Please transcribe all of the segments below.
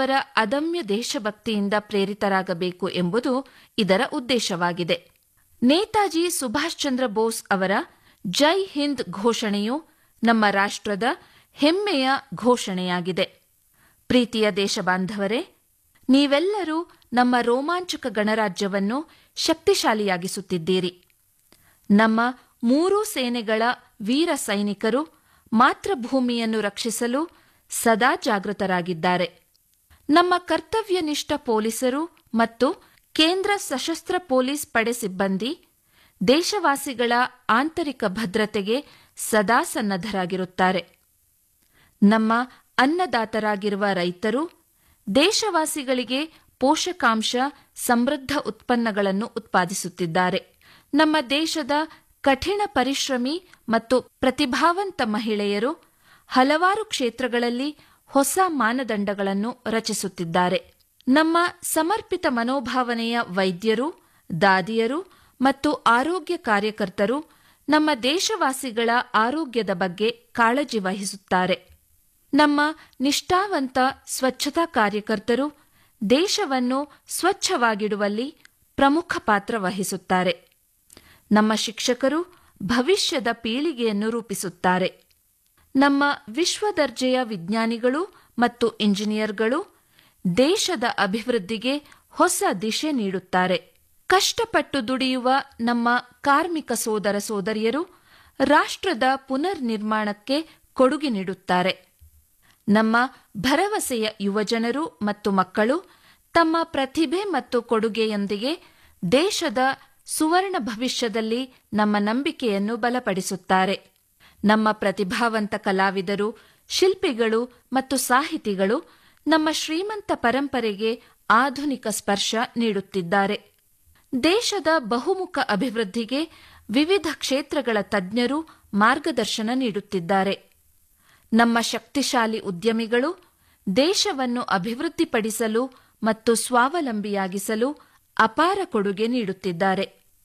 ದೇಶದವರ ಅದಮ್ಯ ದೇಶಭಕ್ತಿಯಿಂದ ಪ್ರೇರಿತರಾಗಬೇಕು ಎಂಬುದು ಇದರ ಉದ್ದೇಶವಾಗಿದೆ ನೇತಾಜಿ ಸುಭಾಷ್ ಚಂದ್ರ ಬೋಸ್ ಅವರ ಜೈ ಹಿಂದ್ ಘೋಷಣೆಯು ನಮ್ಮ ರಾಷ್ಟ್ರದ ಹೆಮ್ಮೆಯ ಘೋಷಣೆಯಾಗಿದೆ ಪ್ರೀತಿಯ ದೇಶಬಾಂಧವರೇ ನೀವೆಲ್ಲರೂ ನಮ್ಮ ರೋಮಾಂಚಕ ಗಣರಾಜ್ಯವನ್ನು ಶಕ್ತಿಶಾಲಿಯಾಗಿಸುತ್ತಿದ್ದೀರಿ ನಮ್ಮ ಮೂರೂ ಸೇನೆಗಳ ವೀರ ಸೈನಿಕರು ಮಾತೃಭೂಮಿಯನ್ನು ರಕ್ಷಿಸಲು ಸದಾ ಜಾಗೃತರಾಗಿದ್ದಾರೆ ನಮ್ಮ ಕರ್ತವ್ಯನಿಷ್ಠ ಪೊಲೀಸರು ಮತ್ತು ಕೇಂದ್ರ ಸಶಸ್ತ್ರ ಪೊಲೀಸ್ ಪಡೆ ಸಿಬ್ಬಂದಿ ದೇಶವಾಸಿಗಳ ಆಂತರಿಕ ಭದ್ರತೆಗೆ ಸದಾ ಸನ್ನದ್ಧರಾಗಿರುತ್ತಾರೆ ನಮ್ಮ ಅನ್ನದಾತರಾಗಿರುವ ರೈತರು ದೇಶವಾಸಿಗಳಿಗೆ ಪೋಷಕಾಂಶ ಸಮೃದ್ಧ ಉತ್ಪನ್ನಗಳನ್ನು ಉತ್ಪಾದಿಸುತ್ತಿದ್ದಾರೆ ನಮ್ಮ ದೇಶದ ಕಠಿಣ ಪರಿಶ್ರಮಿ ಮತ್ತು ಪ್ರತಿಭಾವಂತ ಮಹಿಳೆಯರು ಹಲವಾರು ಕ್ಷೇತ್ರಗಳಲ್ಲಿ ಹೊಸ ಮಾನದಂಡಗಳನ್ನು ರಚಿಸುತ್ತಿದ್ದಾರೆ ನಮ್ಮ ಸಮರ್ಪಿತ ಮನೋಭಾವನೆಯ ವೈದ್ಯರು ದಾದಿಯರು ಮತ್ತು ಆರೋಗ್ಯ ಕಾರ್ಯಕರ್ತರು ನಮ್ಮ ದೇಶವಾಸಿಗಳ ಆರೋಗ್ಯದ ಬಗ್ಗೆ ಕಾಳಜಿ ವಹಿಸುತ್ತಾರೆ ನಮ್ಮ ನಿಷ್ಠಾವಂತ ಸ್ವಚ್ಛತಾ ಕಾರ್ಯಕರ್ತರು ದೇಶವನ್ನು ಸ್ವಚ್ಛವಾಗಿಡುವಲ್ಲಿ ಪ್ರಮುಖ ಪಾತ್ರ ವಹಿಸುತ್ತಾರೆ ನಮ್ಮ ಶಿಕ್ಷಕರು ಭವಿಷ್ಯದ ಪೀಳಿಗೆಯನ್ನು ರೂಪಿಸುತ್ತಾರೆ ನಮ್ಮ ವಿಶ್ವದರ್ಜೆಯ ವಿಜ್ಞಾನಿಗಳು ಮತ್ತು ಇಂಜಿನಿಯರ್ಗಳು ದೇಶದ ಅಭಿವೃದ್ಧಿಗೆ ಹೊಸ ದಿಶೆ ನೀಡುತ್ತಾರೆ ಕಷ್ಟಪಟ್ಟು ದುಡಿಯುವ ನಮ್ಮ ಕಾರ್ಮಿಕ ಸೋದರ ಸೋದರಿಯರು ರಾಷ್ಟ್ರದ ಪುನರ್ ನಿರ್ಮಾಣಕ್ಕೆ ಕೊಡುಗೆ ನೀಡುತ್ತಾರೆ ನಮ್ಮ ಭರವಸೆಯ ಯುವಜನರು ಮತ್ತು ಮಕ್ಕಳು ತಮ್ಮ ಪ್ರತಿಭೆ ಮತ್ತು ಕೊಡುಗೆಯೊಂದಿಗೆ ದೇಶದ ಸುವರ್ಣ ಭವಿಷ್ಯದಲ್ಲಿ ನಮ್ಮ ನಂಬಿಕೆಯನ್ನು ಬಲಪಡಿಸುತ್ತಾರೆ ನಮ್ಮ ಪ್ರತಿಭಾವಂತ ಕಲಾವಿದರು ಶಿಲ್ಪಿಗಳು ಮತ್ತು ಸಾಹಿತಿಗಳು ನಮ್ಮ ಶ್ರೀಮಂತ ಪರಂಪರೆಗೆ ಆಧುನಿಕ ಸ್ಪರ್ಶ ನೀಡುತ್ತಿದ್ದಾರೆ ದೇಶದ ಬಹುಮುಖ ಅಭಿವೃದ್ಧಿಗೆ ವಿವಿಧ ಕ್ಷೇತ್ರಗಳ ತಜ್ಞರು ಮಾರ್ಗದರ್ಶನ ನೀಡುತ್ತಿದ್ದಾರೆ ನಮ್ಮ ಶಕ್ತಿಶಾಲಿ ಉದ್ಯಮಿಗಳು ದೇಶವನ್ನು ಅಭಿವೃದ್ಧಿಪಡಿಸಲು ಮತ್ತು ಸ್ವಾವಲಂಬಿಯಾಗಿಸಲು ಅಪಾರ ಕೊಡುಗೆ ನೀಡುತ್ತಿದ್ದಾರೆ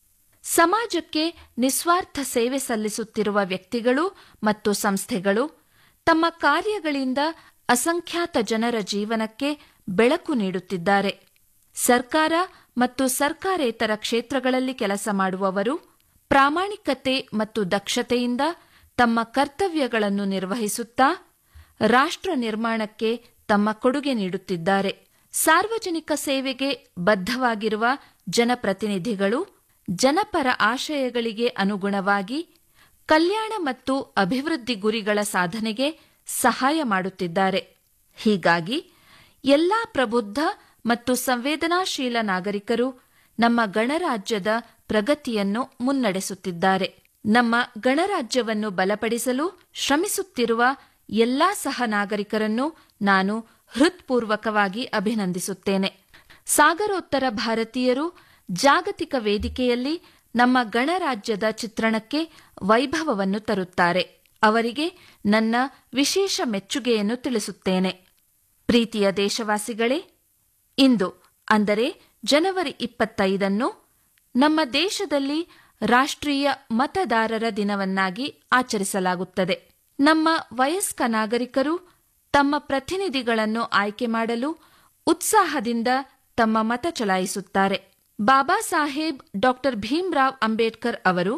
ಸಮಾಜಕ್ಕೆ ನಿಸ್ವಾರ್ಥ ಸೇವೆ ಸಲ್ಲಿಸುತ್ತಿರುವ ವ್ಯಕ್ತಿಗಳು ಮತ್ತು ಸಂಸ್ಥೆಗಳು ತಮ್ಮ ಕಾರ್ಯಗಳಿಂದ ಅಸಂಖ್ಯಾತ ಜನರ ಜೀವನಕ್ಕೆ ಬೆಳಕು ನೀಡುತ್ತಿದ್ದಾರೆ ಸರ್ಕಾರ ಮತ್ತು ಸರ್ಕಾರೇತರ ಕ್ಷೇತ್ರಗಳಲ್ಲಿ ಕೆಲಸ ಮಾಡುವವರು ಪ್ರಾಮಾಣಿಕತೆ ಮತ್ತು ದಕ್ಷತೆಯಿಂದ ತಮ್ಮ ಕರ್ತವ್ಯಗಳನ್ನು ನಿರ್ವಹಿಸುತ್ತಾ ರಾಷ್ಟ್ರ ನಿರ್ಮಾಣಕ್ಕೆ ತಮ್ಮ ಕೊಡುಗೆ ನೀಡುತ್ತಿದ್ದಾರೆ ಸಾರ್ವಜನಿಕ ಸೇವೆಗೆ ಬದ್ಧವಾಗಿರುವ ಜನಪ್ರತಿನಿಧಿಗಳು ಜನಪರ ಆಶಯಗಳಿಗೆ ಅನುಗುಣವಾಗಿ ಕಲ್ಯಾಣ ಮತ್ತು ಅಭಿವೃದ್ಧಿ ಗುರಿಗಳ ಸಾಧನೆಗೆ ಸಹಾಯ ಮಾಡುತ್ತಿದ್ದಾರೆ ಹೀಗಾಗಿ ಎಲ್ಲಾ ಪ್ರಬುದ್ಧ ಮತ್ತು ಸಂವೇದನಾಶೀಲ ನಾಗರಿಕರು ನಮ್ಮ ಗಣರಾಜ್ಯದ ಪ್ರಗತಿಯನ್ನು ಮುನ್ನಡೆಸುತ್ತಿದ್ದಾರೆ ನಮ್ಮ ಗಣರಾಜ್ಯವನ್ನು ಬಲಪಡಿಸಲು ಶ್ರಮಿಸುತ್ತಿರುವ ಎಲ್ಲಾ ಸಹ ನಾಗರಿಕರನ್ನು ನಾನು ಹೃತ್ಪೂರ್ವಕವಾಗಿ ಅಭಿನಂದಿಸುತ್ತೇನೆ ಸಾಗರೋತ್ತರ ಭಾರತೀಯರು ಜಾಗತಿಕ ವೇದಿಕೆಯಲ್ಲಿ ನಮ್ಮ ಗಣರಾಜ್ಯದ ಚಿತ್ರಣಕ್ಕೆ ವೈಭವವನ್ನು ತರುತ್ತಾರೆ ಅವರಿಗೆ ನನ್ನ ವಿಶೇಷ ಮೆಚ್ಚುಗೆಯನ್ನು ತಿಳಿಸುತ್ತೇನೆ ಪ್ರೀತಿಯ ದೇಶವಾಸಿಗಳೇ ಇಂದು ಅಂದರೆ ಜನವರಿ ಇಪ್ಪತ್ತೈದನ್ನು ನಮ್ಮ ದೇಶದಲ್ಲಿ ರಾಷ್ಟ್ರೀಯ ಮತದಾರರ ದಿನವನ್ನಾಗಿ ಆಚರಿಸಲಾಗುತ್ತದೆ ನಮ್ಮ ವಯಸ್ಕ ನಾಗರಿಕರು ತಮ್ಮ ಪ್ರತಿನಿಧಿಗಳನ್ನು ಆಯ್ಕೆ ಮಾಡಲು ಉತ್ಸಾಹದಿಂದ ತಮ್ಮ ಮತ ಚಲಾಯಿಸುತ್ತಾರೆ ಬಾಬಾ ಸಾಹೇಬ್ ಡಾಕ್ಟರ್ ಭೀಮ್ರಾವ್ ಅಂಬೇಡ್ಕರ್ ಅವರು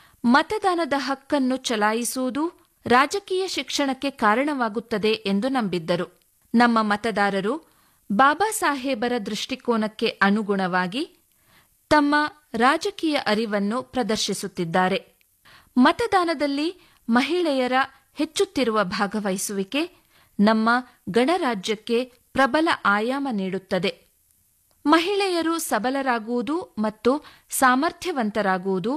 ಮತದಾನದ ಹಕ್ಕನ್ನು ಚಲಾಯಿಸುವುದು ರಾಜಕೀಯ ಶಿಕ್ಷಣಕ್ಕೆ ಕಾರಣವಾಗುತ್ತದೆ ಎಂದು ನಂಬಿದ್ದರು ನಮ್ಮ ಮತದಾರರು ಬಾಬಾ ಸಾಹೇಬರ ದೃಷ್ಟಿಕೋನಕ್ಕೆ ಅನುಗುಣವಾಗಿ ತಮ್ಮ ರಾಜಕೀಯ ಅರಿವನ್ನು ಪ್ರದರ್ಶಿಸುತ್ತಿದ್ದಾರೆ ಮತದಾನದಲ್ಲಿ ಮಹಿಳೆಯರ ಹೆಚ್ಚುತ್ತಿರುವ ಭಾಗವಹಿಸುವಿಕೆ ನಮ್ಮ ಗಣರಾಜ್ಯಕ್ಕೆ ಪ್ರಬಲ ಆಯಾಮ ನೀಡುತ್ತದೆ ಮಹಿಳೆಯರು ಸಬಲರಾಗುವುದು ಮತ್ತು ಸಾಮರ್ಥ್ಯವಂತರಾಗುವುದು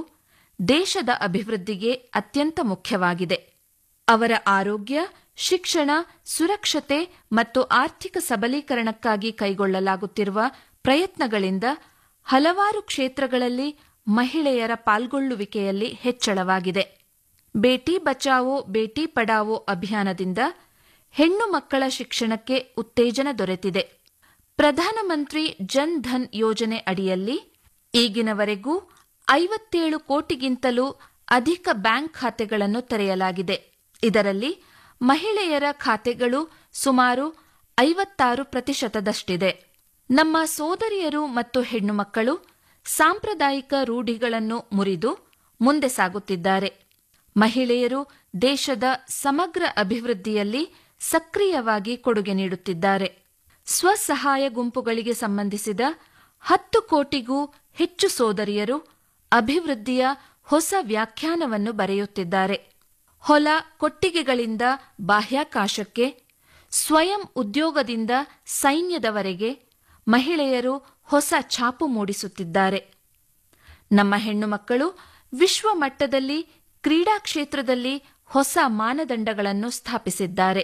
ದೇಶದ ಅಭಿವೃದ್ಧಿಗೆ ಅತ್ಯಂತ ಮುಖ್ಯವಾಗಿದೆ ಅವರ ಆರೋಗ್ಯ ಶಿಕ್ಷಣ ಸುರಕ್ಷತೆ ಮತ್ತು ಆರ್ಥಿಕ ಸಬಲೀಕರಣಕ್ಕಾಗಿ ಕೈಗೊಳ್ಳಲಾಗುತ್ತಿರುವ ಪ್ರಯತ್ನಗಳಿಂದ ಹಲವಾರು ಕ್ಷೇತ್ರಗಳಲ್ಲಿ ಮಹಿಳೆಯರ ಪಾಲ್ಗೊಳ್ಳುವಿಕೆಯಲ್ಲಿ ಹೆಚ್ಚಳವಾಗಿದೆ ಬೇಟಿ ಬಚಾವೋ ಬೇಟಿ ಪಡಾವೋ ಅಭಿಯಾನದಿಂದ ಹೆಣ್ಣು ಮಕ್ಕಳ ಶಿಕ್ಷಣಕ್ಕೆ ಉತ್ತೇಜನ ದೊರೆತಿದೆ ಪ್ರಧಾನಮಂತ್ರಿ ಜನ್ ಧನ್ ಯೋಜನೆ ಅಡಿಯಲ್ಲಿ ಈಗಿನವರೆಗೂ ಐವತ್ತೇಳು ಕೋಟಿಗಿಂತಲೂ ಅಧಿಕ ಬ್ಯಾಂಕ್ ಖಾತೆಗಳನ್ನು ತೆರೆಯಲಾಗಿದೆ ಇದರಲ್ಲಿ ಮಹಿಳೆಯರ ಖಾತೆಗಳು ಸುಮಾರು ಐವತ್ತಾರು ಪ್ರತಿಶತದಷ್ಟಿದೆ ನಮ್ಮ ಸೋದರಿಯರು ಮತ್ತು ಹೆಣ್ಣು ಮಕ್ಕಳು ಸಾಂಪ್ರದಾಯಿಕ ರೂಢಿಗಳನ್ನು ಮುರಿದು ಮುಂದೆ ಸಾಗುತ್ತಿದ್ದಾರೆ ಮಹಿಳೆಯರು ದೇಶದ ಸಮಗ್ರ ಅಭಿವೃದ್ಧಿಯಲ್ಲಿ ಸಕ್ರಿಯವಾಗಿ ಕೊಡುಗೆ ನೀಡುತ್ತಿದ್ದಾರೆ ಸ್ವಸಹಾಯ ಗುಂಪುಗಳಿಗೆ ಸಂಬಂಧಿಸಿದ ಹತ್ತು ಕೋಟಿಗೂ ಹೆಚ್ಚು ಸೋದರಿಯರು ಅಭಿವೃದ್ಧಿಯ ಹೊಸ ವ್ಯಾಖ್ಯಾನವನ್ನು ಬರೆಯುತ್ತಿದ್ದಾರೆ ಹೊಲ ಕೊಟ್ಟಿಗೆಗಳಿಂದ ಬಾಹ್ಯಾಕಾಶಕ್ಕೆ ಸ್ವಯಂ ಉದ್ಯೋಗದಿಂದ ಸೈನ್ಯದವರೆಗೆ ಮಹಿಳೆಯರು ಹೊಸ ಛಾಪು ಮೂಡಿಸುತ್ತಿದ್ದಾರೆ ನಮ್ಮ ಹೆಣ್ಣು ಮಕ್ಕಳು ವಿಶ್ವ ಮಟ್ಟದಲ್ಲಿ ಕ್ರೀಡಾ ಕ್ಷೇತ್ರದಲ್ಲಿ ಹೊಸ ಮಾನದಂಡಗಳನ್ನು ಸ್ಥಾಪಿಸಿದ್ದಾರೆ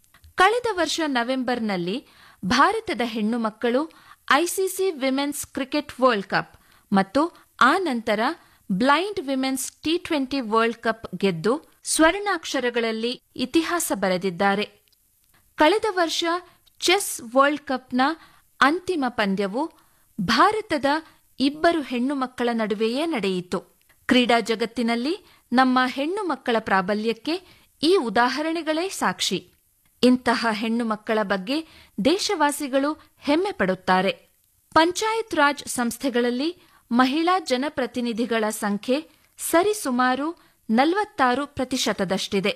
ಕಳೆದ ವರ್ಷ ನವೆಂಬರ್ನಲ್ಲಿ ಭಾರತದ ಹೆಣ್ಣು ಮಕ್ಕಳು ICC women's cricket world cup ಮತ್ತು ಆ ನಂತರ blind women's T twenty world cup ಗೆದ್ದು ಸ್ವರ್ಣಾಕ್ಷರಗಳಲ್ಲಿ ಇತಿಹಾಸ ಬರೆದಿದ್ದಾರೆ ಕಳೆದ ವರ್ಷ ಚೆಸ್ ವರ್ಲ್ಡ್ ಕಪ್ನ ಅಂತಿಮ ಪಂದ್ಯವು ಭಾರತದ ಇಬ್ಬರು ಹೆಣ್ಣು ಮಕ್ಕಳ ನಡುವೆಯೇ ನಡೆಯಿತು ಕ್ರೀಡಾ ಜಗತ್ತಿನಲ್ಲಿ ನಮ್ಮ ಹೆಣ್ಣು ಮಕ್ಕಳ ಪ್ರಾಬಲ್ಯಕ್ಕೆ ಈ ಉದಾಹರಣೆಗಳೇ ಸಾಕ್ಷಿ ಇಂತಹ ಹೆಣ್ಣು ಮಕ್ಕಳ ಬಗ್ಗೆ ದೇಶವಾಸಿಗಳು ಹೆಮ್ಮೆ ಪಡುತ್ತಾರೆ ಪಂಚಾಯತ್ ರಾಜ್ ಸಂಸ್ಥೆಗಳಲ್ಲಿ ಮಹಿಳಾ ಜನಪ್ರತಿನಿಧಿಗಳ ಸಂಖ್ಯೆ ಸರಿಸುಮಾರು ನಲವತ್ತಾರು ಪ್ರತಿಶತದಷ್ಟಿದೆ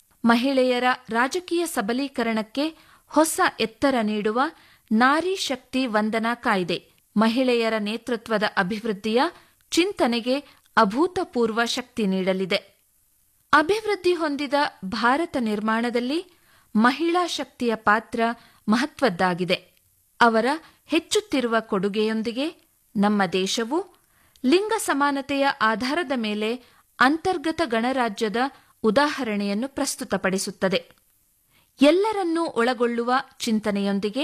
ಮಹಿಳೆಯರ ರಾಜಕೀಯ ಸಬಲೀಕರಣಕ್ಕೆ ಹೊಸ ಎತ್ತರ ನೀಡುವ ನಾರಿ ಶಕ್ತಿ ವಂದನಾ ಕಾಯ್ದೆ ಮಹಿಳೆಯರ ನೇತೃತ್ವದ ಅಭಿವೃದ್ಧಿಯ ಚಿಂತನೆಗೆ ಅಭೂತಪೂರ್ವ ಶಕ್ತಿ ನೀಡಲಿದೆ ಅಭಿವೃದ್ಧಿ ಹೊಂದಿದ ಭಾರತ ನಿರ್ಮಾಣದಲ್ಲಿ ಮಹಿಳಾ ಶಕ್ತಿಯ ಪಾತ್ರ ಮಹತ್ವದ್ದಾಗಿದೆ ಅವರ ಹೆಚ್ಚುತ್ತಿರುವ ಕೊಡುಗೆಯೊಂದಿಗೆ ನಮ್ಮ ದೇಶವು ಲಿಂಗ ಸಮಾನತೆಯ ಆಧಾರದ ಮೇಲೆ ಅಂತರ್ಗತ ಗಣರಾಜ್ಯದ ಉದಾಹರಣೆಯನ್ನು ಪ್ರಸ್ತುತಪಡಿಸುತ್ತದೆ ಎಲ್ಲರನ್ನೂ ಒಳಗೊಳ್ಳುವ ಚಿಂತನೆಯೊಂದಿಗೆ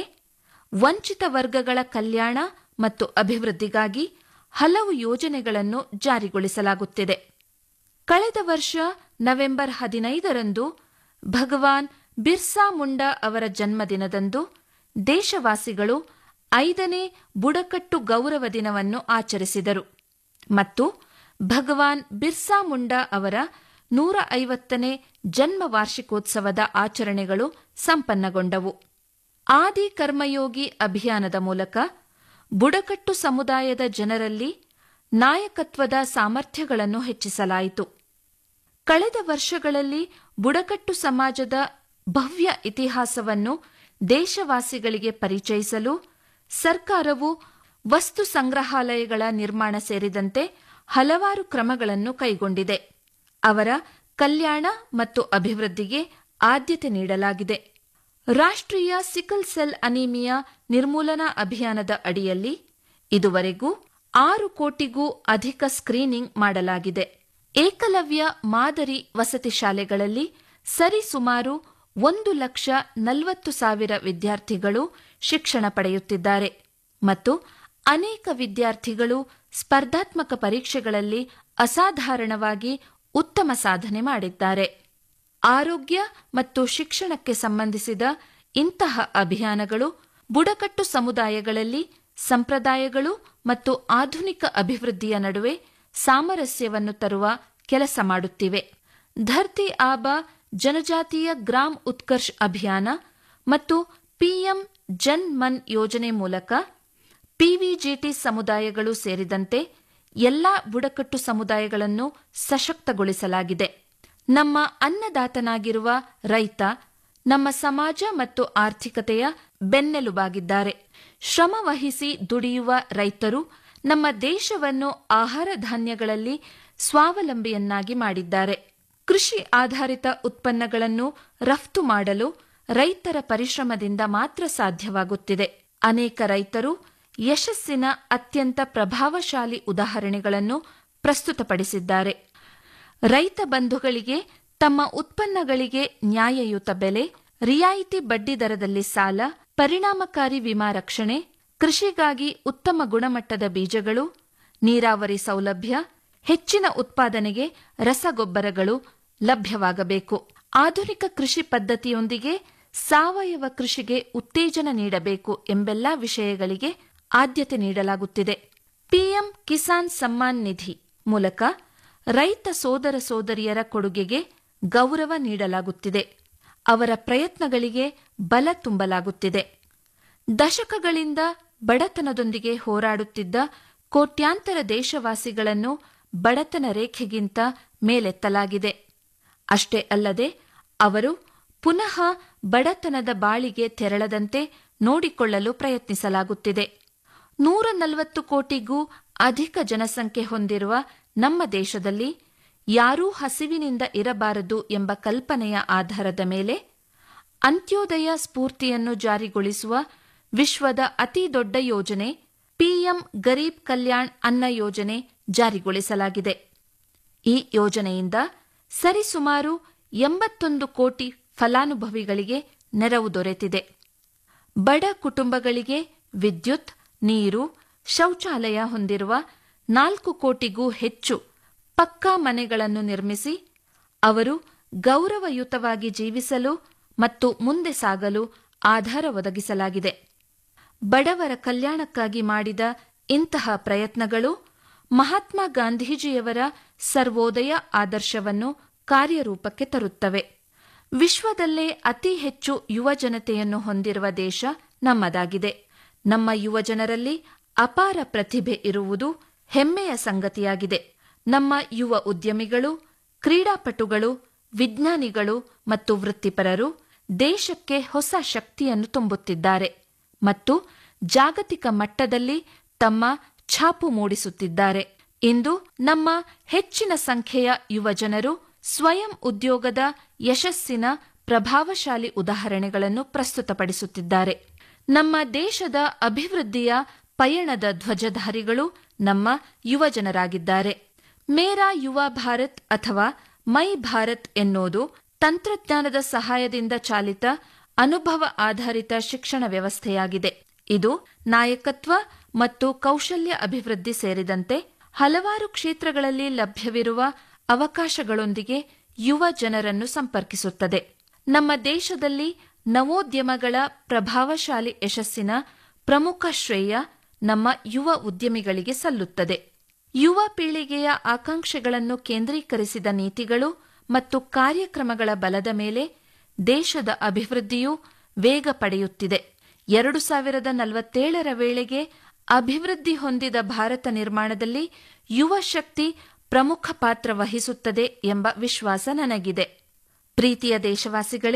ವಂಚಿತ ವರ್ಗಗಳ ಕಲ್ಯಾಣ ಮತ್ತು ಅಭಿವೃದ್ಧಿಗಾಗಿ ಹಲವು ಯೋಜನೆಗಳನ್ನು ಜಾರಿಗೊಳಿಸಲಾಗುತ್ತಿದೆ ಕಳೆದ ವರ್ಷ ನವೆಂಬರ್ ಹದಿನೈದರಂದು ಭಗವಾನ್ ಬಿರ್ಸಾ ಮುಂಡಾ ಅವರ ಜನ್ಮದಿನದಂದು ದೇಶವಾಸಿಗಳು ಐದನೇ ಬುಡಕಟ್ಟು ಗೌರವ ದಿನವನ್ನು ಆಚರಿಸಿದರು ಮತ್ತು ಭಗವಾನ್ ಬಿರ್ಸಾ ಮುಂಡಾ ಅವರ ನೂರ ಐವತ್ತನೇ ಜನ್ಮ ವಾರ್ಷಿಕೋತ್ಸವದ ಆಚರಣೆಗಳು ಸಂಪನ್ನಗೊಂಡವು ಆದಿ ಕರ್ಮಯೋಗಿ ಅಭಿಯಾನದ ಮೂಲಕ ಬುಡಕಟ್ಟು ಸಮುದಾಯದ ಜನರಲ್ಲಿ ನಾಯಕತ್ವದ ಸಾಮರ್ಥ್ಯಗಳನ್ನು ಹೆಚ್ಚಿಸಲಾಯಿತು ಕಳೆದ ವರ್ಷಗಳಲ್ಲಿ ಬುಡಕಟ್ಟು ಸಮಾಜದ ಭವ್ಯ ಇತಿಹಾಸವನ್ನು ದೇಶವಾಸಿಗಳಿಗೆ ಪರಿಚಯಿಸಲು ಸರ್ಕಾರವು ವಸ್ತು ಸಂಗ್ರಹಾಲಯಗಳ ನಿರ್ಮಾಣ ಸೇರಿದಂತೆ ಹಲವಾರು ಕ್ರಮಗಳನ್ನು ಕೈಗೊಂಡಿದೆ ಅವರ ಕಲ್ಯಾಣ ಮತ್ತು ಅಭಿವೃದ್ಧಿಗೆ ಆದ್ಯತೆ ನೀಡಲಾಗಿದೆ ರಾಷ್ಟ್ರೀಯ ಸಿಕಲ್ ಸೆಲ್ ಅನಿಮಿಯಾ ನಿರ್ಮೂಲನಾ ಅಭಿಯಾನದ ಅಡಿಯಲ್ಲಿ ಇದುವರೆಗೂ ಆರು ಕೋಟಿಗೂ ಅಧಿಕ ಸ್ಕ್ರೀನಿಂಗ್ ಮಾಡಲಾಗಿದೆ ಏಕಲವ್ಯ ಮಾದರಿ ವಸತಿ ಶಾಲೆಗಳಲ್ಲಿ ಸರಿಸುಮಾರು ಒಂದು ಲಕ್ಷ ನಲವತ್ತು ಸಾವಿರ ವಿದ್ಯಾರ್ಥಿಗಳು ಶಿಕ್ಷಣ ಪಡೆಯುತ್ತಿದ್ದಾರೆ ಮತ್ತು ಅನೇಕ ವಿದ್ಯಾರ್ಥಿಗಳು ಸ್ಪರ್ಧಾತ್ಮಕ ಪರೀಕ್ಷೆಗಳಲ್ಲಿ ಅಸಾಧಾರಣವಾಗಿ ಉತ್ತಮ ಸಾಧನೆ ಮಾಡಿದ್ದಾರೆ ಆರೋಗ್ಯ ಮತ್ತು ಶಿಕ್ಷಣಕ್ಕೆ ಸಂಬಂಧಿಸಿದ ಇಂತಹ ಅಭಿಯಾನಗಳು ಬುಡಕಟ್ಟು ಸಮುದಾಯಗಳಲ್ಲಿ ಸಂಪ್ರದಾಯಗಳು ಮತ್ತು ಆಧುನಿಕ ಅಭಿವೃದ್ಧಿಯ ನಡುವೆ ಸಾಮರಸ್ಯವನ್ನು ತರುವ ಕೆಲಸ ಮಾಡುತ್ತಿವೆ ಧರ್ತಿ ಆಬಾ ಜನಜಾತೀಯ ಗ್ರಾಮ್ ಉತ್ಕರ್ಷ್ ಅಭಿಯಾನ ಮತ್ತು ಪಿಎಂ ಜನ್ ಮನ್ ಯೋಜನೆ ಮೂಲಕ ಪಿವಿಜಿಟಿ ಸಮುದಾಯಗಳು ಸೇರಿದಂತೆ ಎಲ್ಲಾ ಬುಡಕಟ್ಟು ಸಮುದಾಯಗಳನ್ನು ಸಶಕ್ತಗೊಳಿಸಲಾಗಿದೆ ನಮ್ಮ ಅನ್ನದಾತನಾಗಿರುವ ರೈತ ನಮ್ಮ ಸಮಾಜ ಮತ್ತು ಆರ್ಥಿಕತೆಯ ಬೆನ್ನೆಲುಬಾಗಿದ್ದಾರೆ ಶ್ರಮ ವಹಿಸಿ ದುಡಿಯುವ ರೈತರು ನಮ್ಮ ದೇಶವನ್ನು ಆಹಾರ ಧಾನ್ಯಗಳಲ್ಲಿ ಸ್ವಾವಲಂಬಿಯನ್ನಾಗಿ ಮಾಡಿದ್ದಾರೆ ಕೃಷಿ ಆಧಾರಿತ ಉತ್ಪನ್ನಗಳನ್ನು ರಫ್ತು ಮಾಡಲು ರೈತರ ಪರಿಶ್ರಮದಿಂದ ಮಾತ್ರ ಸಾಧ್ಯವಾಗುತ್ತಿದೆ ಅನೇಕ ರೈತರು ಯಶಸ್ಸಿನ ಅತ್ಯಂತ ಪ್ರಭಾವಶಾಲಿ ಉದಾಹರಣೆಗಳನ್ನು ಪ್ರಸ್ತುತಪಡಿಸಿದ್ದಾರೆ ರೈತ ಬಂಧುಗಳಿಗೆ ತಮ್ಮ ಉತ್ಪನ್ನಗಳಿಗೆ ನ್ಯಾಯಯುತ ಬೆಲೆ ರಿಯಾಯಿತಿ ಬಡ್ಡಿ ದರದಲ್ಲಿ ಸಾಲ ಪರಿಣಾಮಕಾರಿ ವಿಮಾ ರಕ್ಷಣೆ ಕೃಷಿಗಾಗಿ ಉತ್ತಮ ಗುಣಮಟ್ಟದ ಬೀಜಗಳು ನೀರಾವರಿ ಸೌಲಭ್ಯ ಹೆಚ್ಚಿನ ಉತ್ಪಾದನೆಗೆ ರಸಗೊಬ್ಬರಗಳು ಲಭ್ಯವಾಗಬೇಕು ಆಧುನಿಕ ಕೃಷಿ ಪದ್ಧತಿಯೊಂದಿಗೆ ಸಾವಯವ ಕೃಷಿಗೆ ಉತ್ತೇಜನ ನೀಡಬೇಕು ಎಂಬೆಲ್ಲ ವಿಷಯಗಳಿಗೆ ಆದ್ಯತೆ ನೀಡಲಾಗುತ್ತಿದೆ ಪಿಎಂ ಕಿಸಾನ್ ಸಮ್ಮಾನ್ ನಿಧಿ ಮೂಲಕ ರೈತ ಸೋದರ ಸೋದರಿಯರ ಕೊಡುಗೆಗೆ ಗೌರವ ನೀಡಲಾಗುತ್ತಿದೆ ಅವರ ಪ್ರಯತ್ನಗಳಿಗೆ ಬಲ ತುಂಬಲಾಗುತ್ತಿದೆ ದಶಕಗಳಿಂದ ಬಡತನದೊಂದಿಗೆ ಹೋರಾಡುತ್ತಿದ್ದ ಕೋಟ್ಯಾಂತರ ದೇಶವಾಸಿಗಳನ್ನು ಬಡತನ ರೇಖೆಗಿಂತ ಮೇಲೆತ್ತಲಾಗಿದೆ ಅಷ್ಟೇ ಅಲ್ಲದೆ ಅವರು ಪುನಃ ಬಡತನದ ಬಾಳಿಗೆ ತೆರಳದಂತೆ ನೋಡಿಕೊಳ್ಳಲು ಪ್ರಯತ್ನಿಸಲಾಗುತ್ತಿದೆ ನೂರ ನಲವತ್ತು ಕೋಟಿಗೂ ಅಧಿಕ ಜನಸಂಖ್ಯೆ ಹೊಂದಿರುವ ನಮ್ಮ ದೇಶದಲ್ಲಿ ಯಾರೂ ಹಸಿವಿನಿಂದ ಇರಬಾರದು ಎಂಬ ಕಲ್ಪನೆಯ ಆಧಾರದ ಮೇಲೆ ಅಂತ್ಯೋದಯ ಸ್ಫೂರ್ತಿಯನ್ನು ಜಾರಿಗೊಳಿಸುವ ವಿಶ್ವದ ಅತಿ ದೊಡ್ಡ ಯೋಜನೆ ಪಿಎಂ ಗರೀಬ್ ಕಲ್ಯಾಣ್ ಅನ್ನ ಯೋಜನೆ ಜಾರಿಗೊಳಿಸಲಾಗಿದೆ ಈ ಯೋಜನೆಯಿಂದ ಸರಿಸುಮಾರು ಎಂಬತ್ತೊಂದು ಕೋಟಿ ಫಲಾನುಭವಿಗಳಿಗೆ ನೆರವು ದೊರೆತಿದೆ ಬಡ ಕುಟುಂಬಗಳಿಗೆ ವಿದ್ಯುತ್ ನೀರು ಶೌಚಾಲಯ ಹೊಂದಿರುವ ನಾಲ್ಕು ಕೋಟಿಗೂ ಹೆಚ್ಚು ಪಕ್ಕಾ ಮನೆಗಳನ್ನು ನಿರ್ಮಿಸಿ ಅವರು ಗೌರವಯುತವಾಗಿ ಜೀವಿಸಲು ಮತ್ತು ಮುಂದೆ ಸಾಗಲು ಆಧಾರ ಒದಗಿಸಲಾಗಿದೆ ಬಡವರ ಕಲ್ಯಾಣಕ್ಕಾಗಿ ಮಾಡಿದ ಇಂತಹ ಪ್ರಯತ್ನಗಳು ಮಹಾತ್ಮ ಗಾಂಧೀಜಿಯವರ ಸರ್ವೋದಯ ಆದರ್ಶವನ್ನು ಕಾರ್ಯರೂಪಕ್ಕೆ ತರುತ್ತವೆ ವಿಶ್ವದಲ್ಲೇ ಅತಿ ಹೆಚ್ಚು ಯುವ ಜನತೆಯನ್ನು ಹೊಂದಿರುವ ದೇಶ ನಮ್ಮದಾಗಿದೆ ನಮ್ಮ ಯುವ ಜನರಲ್ಲಿ ಅಪಾರ ಪ್ರತಿಭೆ ಇರುವುದು ಹೆಮ್ಮೆಯ ಸಂಗತಿಯಾಗಿದೆ ನಮ್ಮ ಯುವ ಉದ್ಯಮಿಗಳು ಕ್ರೀಡಾಪಟುಗಳು ವಿಜ್ಞಾನಿಗಳು ಮತ್ತು ವೃತ್ತಿಪರರು ದೇಶಕ್ಕೆ ಹೊಸ ಶಕ್ತಿಯನ್ನು ತುಂಬುತ್ತಿದ್ದಾರೆ ಮತ್ತು ಜಾಗತಿಕ ಮಟ್ಟದಲ್ಲಿ ತಮ್ಮ ಛಾಪು ಮೂಡಿಸುತ್ತಿದ್ದಾರೆ ಇಂದು ನಮ್ಮ ಹೆಚ್ಚಿನ ಸಂಖ್ಯೆಯ ಯುವಜನರು ಸ್ವಯಂ ಉದ್ಯೋಗದ ಯಶಸ್ಸಿನ ಪ್ರಭಾವಶಾಲಿ ಉದಾಹರಣೆಗಳನ್ನು ಪ್ರಸ್ತುತಪಡಿಸುತ್ತಿದ್ದಾರೆ ನಮ್ಮ ದೇಶದ ಅಭಿವೃದ್ಧಿಯ ಪಯಣದ ಧ್ವಜಧಾರಿಗಳು ನಮ್ಮ ಯುವಜನರಾಗಿದ್ದಾರೆ ಮೇರಾ ಯುವ ಭಾರತ್ ಅಥವಾ ಮೈ ಭಾರತ್ ಎನ್ನುವುದು ತಂತ್ರಜ್ಞಾನದ ಸಹಾಯದಿಂದ ಚಾಲಿತ ಅನುಭವ ಆಧಾರಿತ ಶಿಕ್ಷಣ ವ್ಯವಸ್ಥೆಯಾಗಿದೆ ಇದು ನಾಯಕತ್ವ ಮತ್ತು ಕೌಶಲ್ಯ ಅಭಿವೃದ್ಧಿ ಸೇರಿದಂತೆ ಹಲವಾರು ಕ್ಷೇತ್ರಗಳಲ್ಲಿ ಲಭ್ಯವಿರುವ ಅವಕಾಶಗಳೊಂದಿಗೆ ಯುವ ಜನರನ್ನು ಸಂಪರ್ಕಿಸುತ್ತದೆ ನಮ್ಮ ದೇಶದಲ್ಲಿ ನವೋದ್ಯಮಗಳ ಪ್ರಭಾವಶಾಲಿ ಯಶಸ್ಸಿನ ಪ್ರಮುಖ ಶ್ರೇಯ ನಮ್ಮ ಯುವ ಉದ್ಯಮಿಗಳಿಗೆ ಸಲ್ಲುತ್ತದೆ ಯುವ ಪೀಳಿಗೆಯ ಆಕಾಂಕ್ಷೆಗಳನ್ನು ಕೇಂದ್ರೀಕರಿಸಿದ ನೀತಿಗಳು ಮತ್ತು ಕಾರ್ಯಕ್ರಮಗಳ ಬಲದ ಮೇಲೆ ದೇಶದ ಅಭಿವೃದ್ಧಿಯು ವೇಗ ಪಡೆಯುತ್ತಿದೆ ಎರಡು ಸಾವಿರದ ನಲವತ್ತೇಳರ ವೇಳೆಗೆ ಅಭಿವೃದ್ಧಿ ಹೊಂದಿದ ಭಾರತ ನಿರ್ಮಾಣದಲ್ಲಿ ಯುವ ಶಕ್ತಿ ಪ್ರಮುಖ ಪಾತ್ರ ವಹಿಸುತ್ತದೆ ಎಂಬ ವಿಶ್ವಾಸ ನನಗಿದೆ ಪ್ರೀತಿಯ ದೇಶವಾಸಿಗಳೇ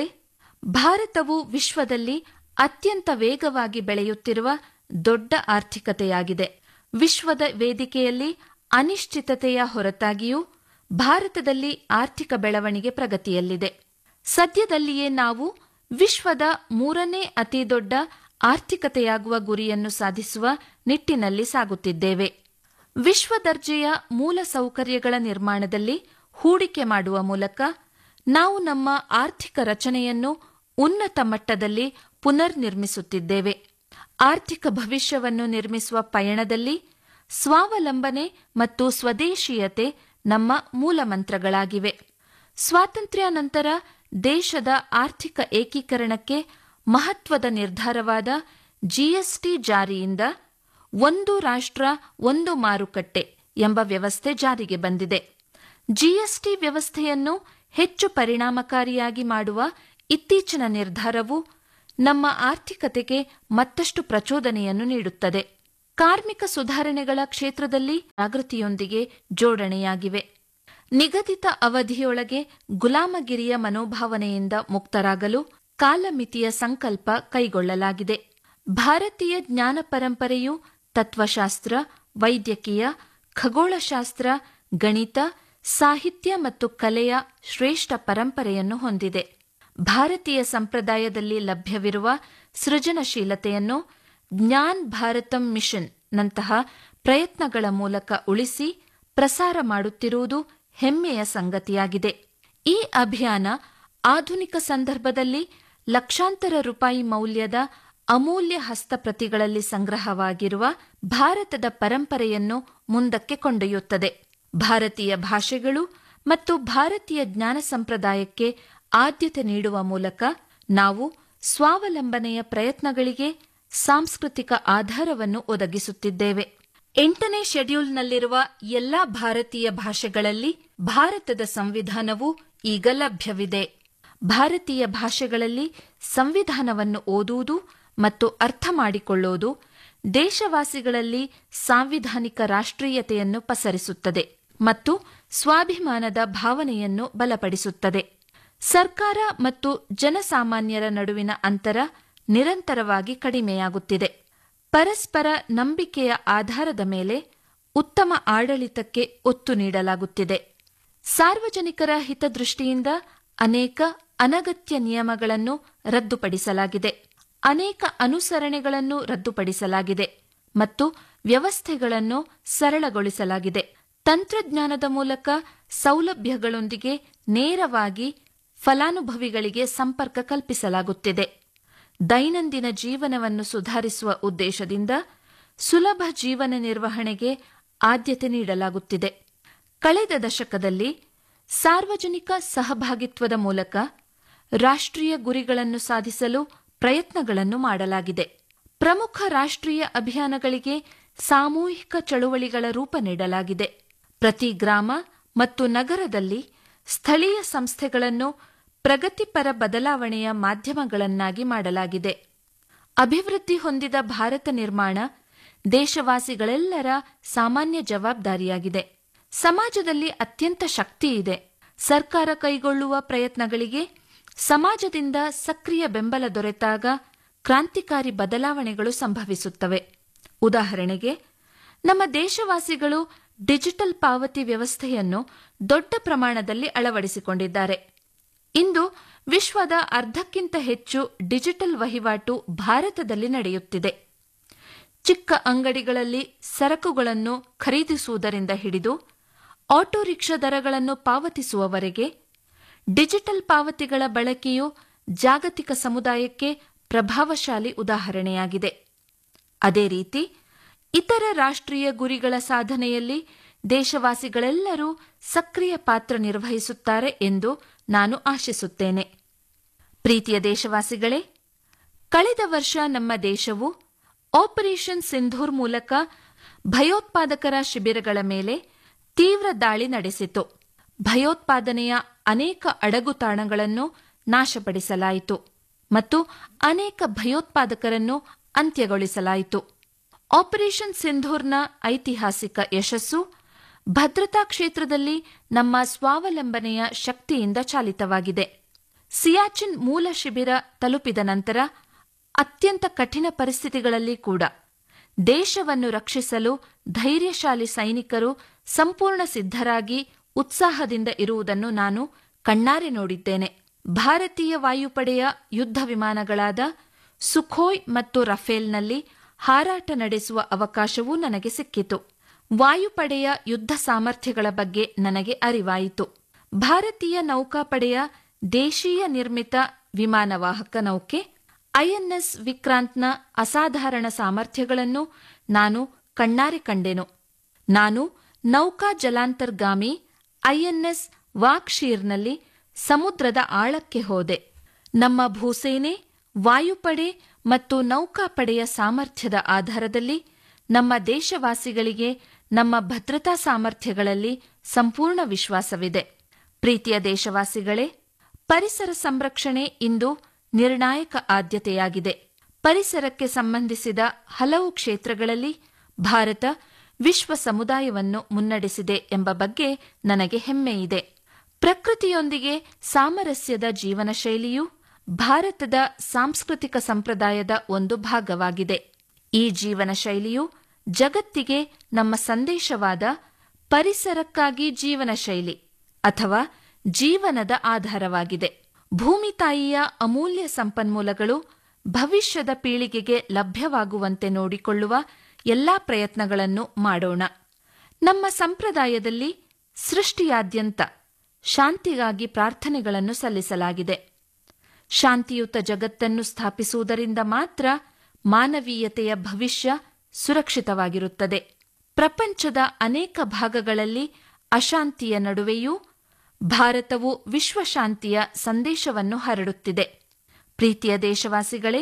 ಭಾರತವು ವಿಶ್ವದಲ್ಲಿ ಅತ್ಯಂತ ವೇಗವಾಗಿ ಬೆಳೆಯುತ್ತಿರುವ ದೊಡ್ಡ ಆರ್ಥಿಕತೆಯಾಗಿದೆ ವಿಶ್ವದ ವೇದಿಕೆಯಲ್ಲಿ ಅನಿಶ್ಚಿತತೆಯ ಹೊರತಾಗಿಯೂ ಭಾರತದಲ್ಲಿ ಆರ್ಥಿಕ ಬೆಳವಣಿಗೆ ಪ್ರಗತಿಯಲ್ಲಿದೆ ಸದ್ಯದಲ್ಲಿಯೇ ನಾವು ವಿಶ್ವದ ಮೂರನೇ ಅತಿದೊಡ್ಡ ಆರ್ಥಿಕತೆಯಾಗುವ ಗುರಿಯನ್ನು ಸಾಧಿಸುವ ನಿಟ್ಟಿನಲ್ಲಿ ಸಾಗುತ್ತಿದ್ದೇವೆ ವಿಶ್ವ ದರ್ಜೆಯ ಮೂಲ ಸೌಕರ್ಯಗಳ ನಿರ್ಮಾಣದಲ್ಲಿ ಹೂಡಿಕೆ ಮಾಡುವ ಮೂಲಕ ನಾವು ನಮ್ಮ ಆರ್ಥಿಕ ರಚನೆಯನ್ನು ಉನ್ನತ ಮಟ್ಟದಲ್ಲಿ ಪುನರ್ ನಿರ್ಮಿಸುತ್ತಿದ್ದೇವೆ ಆರ್ಥಿಕ ಭವಿಷ್ಯವನ್ನು ನಿರ್ಮಿಸುವ ಪಯಣದಲ್ಲಿ ಸ್ವಾವಲಂಬನೆ ಮತ್ತು ಸ್ವದೇಶೀಯತೆ ನಮ್ಮ ಮೂಲ ಮಂತ್ರಗಳಾಗಿವೆ ಸ್ವಾತಂತ್ರ್ಯ ನಂತರ ದೇಶದ ಆರ್ಥಿಕ ಏಕೀಕರಣಕ್ಕೆ ಮಹತ್ವದ ನಿರ್ಧಾರವಾದ ಜಿಎಸ್ಟಿ ಜಾರಿಯಿಂದ ಒಂದು ರಾಷ್ಟ್ರ ಒಂದು ಮಾರುಕಟ್ಟೆ ಎಂಬ ವ್ಯವಸ್ಥೆ ಜಾರಿಗೆ ಬಂದಿದೆ ಜಿಎಸ್ಟಿ ವ್ಯವಸ್ಥೆಯನ್ನು ಹೆಚ್ಚು ಪರಿಣಾಮಕಾರಿಯಾಗಿ ಮಾಡುವ ಇತ್ತೀಚಿನ ನಿರ್ಧಾರವು ನಮ್ಮ ಆರ್ಥಿಕತೆಗೆ ಮತ್ತಷ್ಟು ಪ್ರಚೋದನೆಯನ್ನು ನೀಡುತ್ತದೆ ಕಾರ್ಮಿಕ ಸುಧಾರಣೆಗಳ ಕ್ಷೇತ್ರದಲ್ಲಿ ಜಾಗೃತಿಯೊಂದಿಗೆ ಜೋಡಣೆಯಾಗಿವೆ ನಿಗದಿತ ಅವಧಿಯೊಳಗೆ ಗುಲಾಮಗಿರಿಯ ಮನೋಭಾವನೆಯಿಂದ ಮುಕ್ತರಾಗಲು ಕಾಲಮಿತಿಯ ಸಂಕಲ್ಪ ಕೈಗೊಳ್ಳಲಾಗಿದೆ ಭಾರತೀಯ ಜ್ಞಾನ ಪರಂಪರೆಯು ತತ್ವಶಾಸ್ತ್ರ ವೈದ್ಯಕೀಯ ಖಗೋಳಶಾಸ್ತ್ರ ಗಣಿತ ಸಾಹಿತ್ಯ ಮತ್ತು ಕಲೆಯ ಶ್ರೇಷ್ಠ ಪರಂಪರೆಯನ್ನು ಹೊಂದಿದೆ ಭಾರತೀಯ ಸಂಪ್ರದಾಯದಲ್ಲಿ ಲಭ್ಯವಿರುವ ಸೃಜನಶೀಲತೆಯನ್ನು ಜ್ಞಾನ್ ಭಾರತಂ ಮಿಷನ್ ನಂತಹ ಪ್ರಯತ್ನಗಳ ಮೂಲಕ ಉಳಿಸಿ ಪ್ರಸಾರ ಮಾಡುತ್ತಿರುವುದು ಹೆಮ್ಮೆಯ ಸಂಗತಿಯಾಗಿದೆ ಈ ಅಭಿಯಾನ ಆಧುನಿಕ ಸಂದರ್ಭದಲ್ಲಿ ಲಕ್ಷಾಂತರ ರೂಪಾಯಿ ಮೌಲ್ಯದ ಅಮೂಲ್ಯ ಹಸ್ತಪ್ರತಿಗಳಲ್ಲಿ ಸಂಗ್ರಹವಾಗಿರುವ ಭಾರತದ ಪರಂಪರೆಯನ್ನು ಮುಂದಕ್ಕೆ ಕೊಂಡೊಯ್ಯುತ್ತದೆ ಭಾರತೀಯ ಭಾಷೆಗಳು ಮತ್ತು ಭಾರತೀಯ ಜ್ಞಾನ ಸಂಪ್ರದಾಯಕ್ಕೆ ಆದ್ಯತೆ ನೀಡುವ ಮೂಲಕ ನಾವು ಸ್ವಾವಲಂಬನೆಯ ಪ್ರಯತ್ನಗಳಿಗೆ ಸಾಂಸ್ಕೃತಿಕ ಆಧಾರವನ್ನು ಒದಗಿಸುತ್ತಿದ್ದೇವೆ ಎಂಟನೇ ಶೆಡ್ಯೂಲ್ನಲ್ಲಿರುವ ಎಲ್ಲಾ ಭಾರತೀಯ ಭಾಷೆಗಳಲ್ಲಿ ಭಾರತದ ಸಂವಿಧಾನವು ಈಗ ಲಭ್ಯವಿದೆ ಭಾರತೀಯ ಭಾಷೆಗಳಲ್ಲಿ ಸಂವಿಧಾನವನ್ನು ಓದುವುದು ಮತ್ತು ಅರ್ಥ ಮಾಡಿಕೊಳ್ಳುವುದು ದೇಶವಾಸಿಗಳಲ್ಲಿ ಸಾಂವಿಧಾನಿಕ ರಾಷ್ಟ್ರೀಯತೆಯನ್ನು ಪಸರಿಸುತ್ತದೆ ಮತ್ತು ಸ್ವಾಭಿಮಾನದ ಭಾವನೆಯನ್ನು ಬಲಪಡಿಸುತ್ತದೆ ಸರ್ಕಾರ ಮತ್ತು ಜನಸಾಮಾನ್ಯರ ನಡುವಿನ ಅಂತರ ನಿರಂತರವಾಗಿ ಕಡಿಮೆಯಾಗುತ್ತಿದೆ ಪರಸ್ಪರ ನಂಬಿಕೆಯ ಆಧಾರದ ಮೇಲೆ ಉತ್ತಮ ಆಡಳಿತಕ್ಕೆ ಒತ್ತು ನೀಡಲಾಗುತ್ತಿದೆ ಸಾರ್ವಜನಿಕರ ಹಿತದೃಷ್ಟಿಯಿಂದ ಅನೇಕ ಅನಗತ್ಯ ನಿಯಮಗಳನ್ನು ರದ್ದುಪಡಿಸಲಾಗಿದೆ ಅನೇಕ ಅನುಸರಣೆಗಳನ್ನು ರದ್ದುಪಡಿಸಲಾಗಿದೆ ಮತ್ತು ವ್ಯವಸ್ಥೆಗಳನ್ನು ಸರಳಗೊಳಿಸಲಾಗಿದೆ ತಂತ್ರಜ್ಞಾನದ ಮೂಲಕ ಸೌಲಭ್ಯಗಳೊಂದಿಗೆ ನೇರವಾಗಿ ಫಲಾನುಭವಿಗಳಿಗೆ ಸಂಪರ್ಕ ಕಲ್ಪಿಸಲಾಗುತ್ತಿದೆ ದೈನಂದಿನ ಜೀವನವನ್ನು ಸುಧಾರಿಸುವ ಉದ್ದೇಶದಿಂದ ಸುಲಭ ಜೀವನ ನಿರ್ವಹಣೆಗೆ ಆದ್ಯತೆ ನೀಡಲಾಗುತ್ತಿದೆ ಕಳೆದ ದಶಕದಲ್ಲಿ ಸಾರ್ವಜನಿಕ ಸಹಭಾಗಿತ್ವದ ಮೂಲಕ ರಾಷ್ಟ್ರೀಯ ಗುರಿಗಳನ್ನು ಸಾಧಿಸಲು ಪ್ರಯತ್ನಗಳನ್ನು ಮಾಡಲಾಗಿದೆ ಪ್ರಮುಖ ರಾಷ್ಟ್ರೀಯ ಅಭಿಯಾನಗಳಿಗೆ ಸಾಮೂಹಿಕ ಚಳುವಳಿಗಳ ರೂಪ ನೀಡಲಾಗಿದೆ ಪ್ರತಿ ಗ್ರಾಮ ಮತ್ತು ನಗರದಲ್ಲಿ ಸ್ಥಳೀಯ ಸಂಸ್ಥೆಗಳನ್ನು ಪ್ರಗತಿಪರ ಬದಲಾವಣೆಯ ಮಾಧ್ಯಮಗಳನ್ನಾಗಿ ಮಾಡಲಾಗಿದೆ ಅಭಿವೃದ್ಧಿ ಹೊಂದಿದ ಭಾರತ ನಿರ್ಮಾಣ ದೇಶವಾಸಿಗಳೆಲ್ಲರ ಸಾಮಾನ್ಯ ಜವಾಬ್ದಾರಿಯಾಗಿದೆ ಸಮಾಜದಲ್ಲಿ ಅತ್ಯಂತ ಶಕ್ತಿ ಇದೆ ಸರ್ಕಾರ ಕೈಗೊಳ್ಳುವ ಪ್ರಯತ್ನಗಳಿಗೆ ಸಮಾಜದಿಂದ ಸಕ್ರಿಯ ಬೆಂಬಲ ದೊರೆತಾಗ ಕ್ರಾಂತಿಕಾರಿ ಬದಲಾವಣೆಗಳು ಸಂಭವಿಸುತ್ತವೆ ಉದಾಹರಣೆಗೆ ನಮ್ಮ ದೇಶವಾಸಿಗಳು ಡಿಜಿಟಲ್ ಪಾವತಿ ವ್ಯವಸ್ಥೆಯನ್ನು ದೊಡ್ಡ ಪ್ರಮಾಣದಲ್ಲಿ ಅಳವಡಿಸಿಕೊಂಡಿದ್ದಾರೆ ಇಂದು ವಿಶ್ವದ ಅರ್ಧಕ್ಕಿಂತ ಹೆಚ್ಚು ಡಿಜಿಟಲ್ ವಹಿವಾಟು ಭಾರತದಲ್ಲಿ ನಡೆಯುತ್ತಿದೆ ಚಿಕ್ಕ ಅಂಗಡಿಗಳಲ್ಲಿ ಸರಕುಗಳನ್ನು ಖರೀದಿಸುವುದರಿಂದ ಹಿಡಿದು ಆಟೋ ರಿಕ್ಷಾ ದರಗಳನ್ನು ಪಾವತಿಸುವವರೆಗೆ ಡಿಜಿಟಲ್ ಪಾವತಿಗಳ ಬಳಕೆಯು ಜಾಗತಿಕ ಸಮುದಾಯಕ್ಕೆ ಪ್ರಭಾವಶಾಲಿ ಉದಾಹರಣೆಯಾಗಿದೆ ಅದೇ ರೀತಿ ಇತರ ರಾಷ್ಟ್ರೀಯ ಗುರಿಗಳ ಸಾಧನೆಯಲ್ಲಿ ದೇಶವಾಸಿಗಳೆಲ್ಲರೂ ಸಕ್ರಿಯ ಪಾತ್ರ ನಿರ್ವಹಿಸುತ್ತಾರೆ ಎಂದು ನಾನು ಆಶಿಸುತ್ತೇನೆ ಪ್ರೀತಿಯ ದೇಶವಾಸಿಗಳೇ ಕಳೆದ ವರ್ಷ ನಮ್ಮ ದೇಶವು ಆಪರೇಷನ್ ಸಿಂಧೂರ್ ಮೂಲಕ ಭಯೋತ್ಪಾದಕರ ಶಿಬಿರಗಳ ಮೇಲೆ ತೀವ್ರ ದಾಳಿ ನಡೆಸಿತು ಭಯೋತ್ಪಾದನೆಯ ಅನೇಕ ಅಡಗುತಾಣಗಳನ್ನು ನಾಶಪಡಿಸಲಾಯಿತು ಮತ್ತು ಅನೇಕ ಭಯೋತ್ಪಾದಕರನ್ನು ಅಂತ್ಯಗೊಳಿಸಲಾಯಿತು ಆಪರೇಷನ್ ಸಿಂಧೂರ್ನ ಐತಿಹಾಸಿಕ ಯಶಸ್ಸು ಭದ್ರತಾ ಕ್ಷೇತ್ರದಲ್ಲಿ ನಮ್ಮ ಸ್ವಾವಲಂಬನೆಯ ಶಕ್ತಿಯಿಂದ ಚಾಲಿತವಾಗಿದೆ ಸಿಯಾಚಿನ್ ಮೂಲ ಶಿಬಿರ ತಲುಪಿದ ನಂತರ ಅತ್ಯಂತ ಕಠಿಣ ಪರಿಸ್ಥಿತಿಗಳಲ್ಲಿ ಕೂಡ ದೇಶವನ್ನು ರಕ್ಷಿಸಲು ಧೈರ್ಯಶಾಲಿ ಸೈನಿಕರು ಸಂಪೂರ್ಣ ಸಿದ್ಧರಾಗಿ ಉತ್ಸಾಹದಿಂದ ಇರುವುದನ್ನು ನಾನು ಕಣ್ಣಾರೆ ನೋಡಿದ್ದೇನೆ ಭಾರತೀಯ ವಾಯುಪಡೆಯ ಯುದ್ಧ ವಿಮಾನಗಳಾದ ಸುಖೋಯ್ ಮತ್ತು ರಫೇಲ್ನಲ್ಲಿ ಹಾರಾಟ ನಡೆಸುವ ಅವಕಾಶವೂ ನನಗೆ ಸಿಕ್ಕಿತು ವಾಯುಪಡೆಯ ಯುದ್ಧ ಸಾಮರ್ಥ್ಯಗಳ ಬಗ್ಗೆ ನನಗೆ ಅರಿವಾಯಿತು ಭಾರತೀಯ ನೌಕಾಪಡೆಯ ದೇಶೀಯ ನಿರ್ಮಿತ ವಿಮಾನವಾಹಕ ನೌಕೆ ಐಎನ್ಎಸ್ ವಿಕ್ರಾಂತ್ನ ಅಸಾಧಾರಣ ಸಾಮರ್ಥ್ಯಗಳನ್ನು ನಾನು ಕಣ್ಣಾರೆ ಕಂಡೆನು ನಾನು ನೌಕಾ ಜಲಾಂತರ್ಗಾಮಿ ಐಎನ್ಎಸ್ ವಾಕ್ಷೀರ್ನಲ್ಲಿ ಸಮುದ್ರದ ಆಳಕ್ಕೆ ಹೋದೆ ನಮ್ಮ ಭೂಸೇನೆ ವಾಯುಪಡೆ ಮತ್ತು ನೌಕಾಪಡೆಯ ಸಾಮರ್ಥ್ಯದ ಆಧಾರದಲ್ಲಿ ನಮ್ಮ ದೇಶವಾಸಿಗಳಿಗೆ ನಮ್ಮ ಭದ್ರತಾ ಸಾಮರ್ಥ್ಯಗಳಲ್ಲಿ ಸಂಪೂರ್ಣ ವಿಶ್ವಾಸವಿದೆ ಪ್ರೀತಿಯ ದೇಶವಾಸಿಗಳೇ ಪರಿಸರ ಸಂರಕ್ಷಣೆ ಇಂದು ನಿರ್ಣಾಯಕ ಆದ್ಯತೆಯಾಗಿದೆ ಪರಿಸರಕ್ಕೆ ಸಂಬಂಧಿಸಿದ ಹಲವು ಕ್ಷೇತ್ರಗಳಲ್ಲಿ ಭಾರತ ವಿಶ್ವ ಸಮುದಾಯವನ್ನು ಮುನ್ನಡೆಸಿದೆ ಎಂಬ ಬಗ್ಗೆ ನನಗೆ ಹೆಮ್ಮೆಯಿದೆ ಪ್ರಕೃತಿಯೊಂದಿಗೆ ಸಾಮರಸ್ಯದ ಜೀವನ ಶೈಲಿಯು ಭಾರತದ ಸಾಂಸ್ಕೃತಿಕ ಸಂಪ್ರದಾಯದ ಒಂದು ಭಾಗವಾಗಿದೆ ಈ ಜೀವನ ಶೈಲಿಯು ಜಗತ್ತಿಗೆ ನಮ್ಮ ಸಂದೇಶವಾದ ಪರಿಸರಕ್ಕಾಗಿ ಜೀವನ ಶೈಲಿ ಅಥವಾ ಜೀವನದ ಆಧಾರವಾಗಿದೆ ಭೂಮಿ ತಾಯಿಯ ಅಮೂಲ್ಯ ಸಂಪನ್ಮೂಲಗಳು ಭವಿಷ್ಯದ ಪೀಳಿಗೆಗೆ ಲಭ್ಯವಾಗುವಂತೆ ನೋಡಿಕೊಳ್ಳುವ ಎಲ್ಲಾ ಪ್ರಯತ್ನಗಳನ್ನು ಮಾಡೋಣ ನಮ್ಮ ಸಂಪ್ರದಾಯದಲ್ಲಿ ಸೃಷ್ಟಿಯಾದ್ಯಂತ ಶಾಂತಿಗಾಗಿ ಪ್ರಾರ್ಥನೆಗಳನ್ನು ಸಲ್ಲಿಸಲಾಗಿದೆ ಶಾಂತಿಯುತ ಜಗತ್ತನ್ನು ಸ್ಥಾಪಿಸುವುದರಿಂದ ಮಾತ್ರ ಮಾನವೀಯತೆಯ ಭವಿಷ್ಯ ಸುರಕ್ಷಿತವಾಗಿರುತ್ತದೆ ಪ್ರಪಂಚದ ಅನೇಕ ಭಾಗಗಳಲ್ಲಿ ಅಶಾಂತಿಯ ನಡುವೆಯೂ ಭಾರತವು ವಿಶ್ವಶಾಂತಿಯ ಸಂದೇಶವನ್ನು ಹರಡುತ್ತಿದೆ ಪ್ರೀತಿಯ ದೇಶವಾಸಿಗಳೇ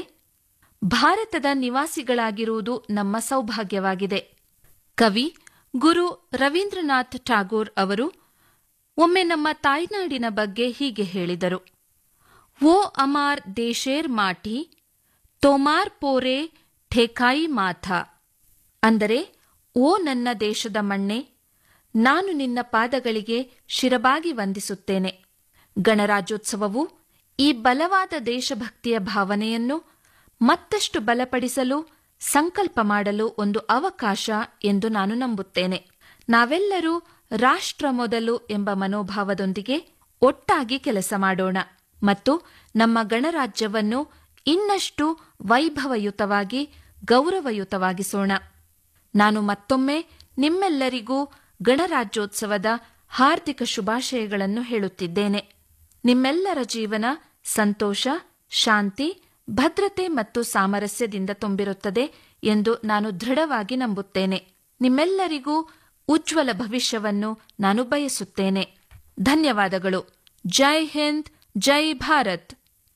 ಭಾರತದ ನಿವಾಸಿಗಳಾಗಿರುವುದು ನಮ್ಮ ಸೌಭಾಗ್ಯವಾಗಿದೆ ಕವಿ ಗುರು ರವೀಂದ್ರನಾಥ್ ಠಾಗೋರ್ ಅವರು ಒಮ್ಮೆ ನಮ್ಮ ತಾಯ್ನಾಡಿನ ಬಗ್ಗೆ ಹೀಗೆ ಹೇಳಿದರು वो अमार ದೇಶೇರ್ ಮಾಟಿ ತೋಮಾರ್ ಪೋರೆ ಠೇಕಾಯಿ ಮಾಥ ಅಂದರೆ ಓ ನನ್ನ ದೇಶದ ಮಣ್ಣೆ ನಾನು ನಿನ್ನ ಪಾದಗಳಿಗೆ ಶಿರಬಾಗಿ ವಂದಿಸುತ್ತೇನೆ ಗಣರಾಜ್ಯೋತ್ಸವವು ಈ ಬಲವಾದ ದೇಶಭಕ್ತಿಯ ಭಾವನೆಯನ್ನು ಮತ್ತಷ್ಟು ಬಲಪಡಿಸಲು ಸಂಕಲ್ಪ ಮಾಡಲು ಒಂದು ಅವಕಾಶ ಎಂದು ನಾನು ನಂಬುತ್ತೇನೆ ನಾವೆಲ್ಲರೂ ರಾಷ್ಟ್ರ ಮೊದಲು ಎಂಬ ಮನೋಭಾವದೊಂದಿಗೆ ಒಟ್ಟಾಗಿ ಕೆಲಸ ಮಾಡೋಣ ಮತ್ತು ನಮ್ಮ ಗಣರಾಜ್ಯವನ್ನು ಇನ್ನಷ್ಟು ವೈಭವಯುತವಾಗಿ ಗೌರವಯುತವಾಗಿಸೋಣ ನಾನು ಮತ್ತೊಮ್ಮೆ ನಿಮ್ಮೆಲ್ಲರಿಗೂ ಗಣರಾಜ್ಯೋತ್ಸವದ ಹಾರ್ದಿಕ ಶುಭಾಶಯಗಳನ್ನು ಹೇಳುತ್ತಿದ್ದೇನೆ ನಿಮ್ಮೆಲ್ಲರ ಜೀವನ ಸಂತೋಷ ಶಾಂತಿ ಭದ್ರತೆ ಮತ್ತು ಸಾಮರಸ್ಯದಿಂದ ತುಂಬಿರುತ್ತದೆ ಎಂದು ನಾನು ದೃಢವಾಗಿ ನಂಬುತ್ತೇನೆ ನಿಮ್ಮೆಲ್ಲರಿಗೂ ಉಜ್ವಲ ಭವಿಷ್ಯವನ್ನು ನಾನು ಬಯಸುತ್ತೇನೆ ಧನ್ಯವಾದಗಳು ಜೈ ಹಿಂದ್ ಜೈ ಭಾರತ್